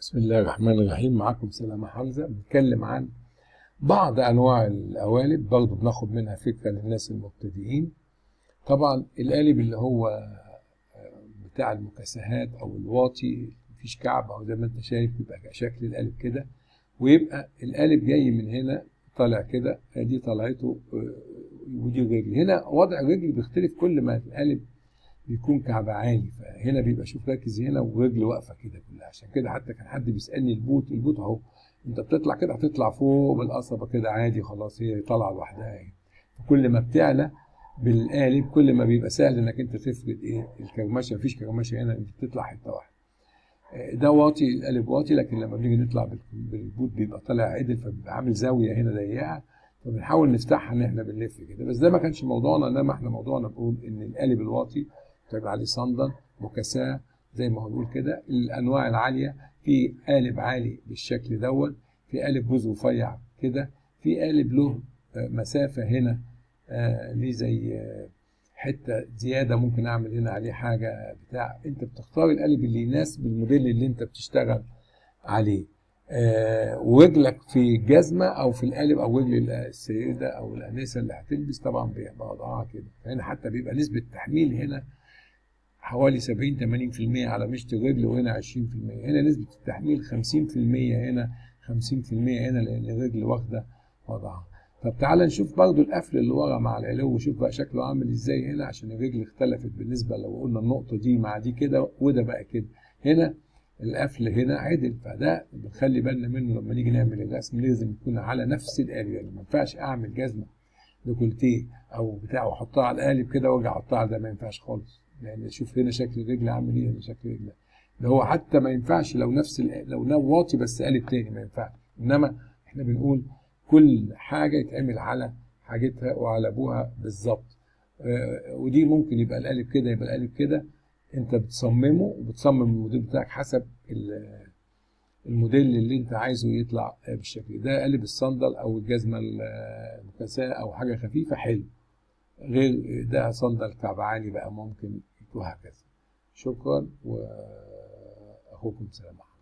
بسم الله الرحمن الرحيم معاكم سلامة حمزة بنتكلم عن بعض أنواع القوالب برضه بناخد منها فكرة للناس المبتدئين طبعا القالب اللي هو بتاع المكاسهات أو الواطي مفيش كعب أو زي ما أنت شايف بيبقى شكل القالب كده ويبقى القالب جاي من هنا طالع كده دي طلعته ودي الرجل هنا وضع الرجل بيختلف كل ما القالب بيكون كعب عالي فهنا بيبقى شوف ركز هنا ورجل واقفه كده كلها عشان كده حتى كان حد بيسالني البوت البوت اهو انت بتطلع كده هتطلع فوق بالقصبه كده عادي خلاص هي طالعه لوحدها اهي كل ما بتعلى بالقالب كل ما بيبقى سهل انك انت تفرد ايه الكرمشه مفيش كرمشه هنا انت بتطلع حته واحده ده واطي القالب واطي لكن لما بنيجي نطلع بالبوت بيبقى طالع عدل فبيبقى عامل زاويه هنا ضيقه فبنحاول نفتحها ان احنا بنلف كده بس ده ما كانش موضوعنا انما احنا موضوعنا بنقول ان القالب الواطي بتبقى عليه صندل مكاساه زي ما هنقول كده الانواع العاليه في قالب عالي بالشكل دوت في قالب جزء رفيع كده في قالب له مسافه هنا آه ليه زي آه حته زياده ممكن اعمل هنا عليه حاجه بتاع انت بتختار القالب اللي يناسب الموديل اللي انت بتشتغل عليه آه ورجلك في الجزمه او في القالب او رجل السيده او الانسه اللي هتلبس طبعا بيبقى وضعها كده هنا حتى بيبقى نسبه تحميل هنا حوالي 70 80% على مشط الرجل وهنا 20% هنا نسبة التحميل 50% هنا 50% هنا لأن الرجل واخدة وضعها طب تعالى نشوف برضو القفل اللي ورا مع العلو وشوف بقى شكله عامل ازاي هنا عشان الرجل اختلفت بالنسبة لو قلنا النقطة دي مع دي كده وده بقى كده هنا القفل هنا عدل فده بنخلي بالنا منه لما نيجي نعمل الرسم لازم يكون على نفس القالب يعني ما ينفعش اعمل جزمة ديكولتيه او بتاع واحطها على القالب كده وارجع احطها على ده ما ينفعش خالص لان شوف هنا شكل الرجل عامل ايه هنا شكل الرجل ده هو حتى ما ينفعش لو نفس لو نو واطي بس قالب تاني ما ينفعش انما احنا بنقول كل حاجه يتعمل على حاجتها وعلى ابوها بالظبط آه ودي ممكن يبقى القالب كده يبقى القالب كده انت بتصممه وبتصمم الموديل بتاعك حسب الموديل اللي انت عايزه يطلع بالشكل ده قالب الصندل او الجزمه المكاساه او حاجه خفيفه حلو غير ده صندل كعب عالي بقى ممكن وهكذا شكرا واخوكم سلام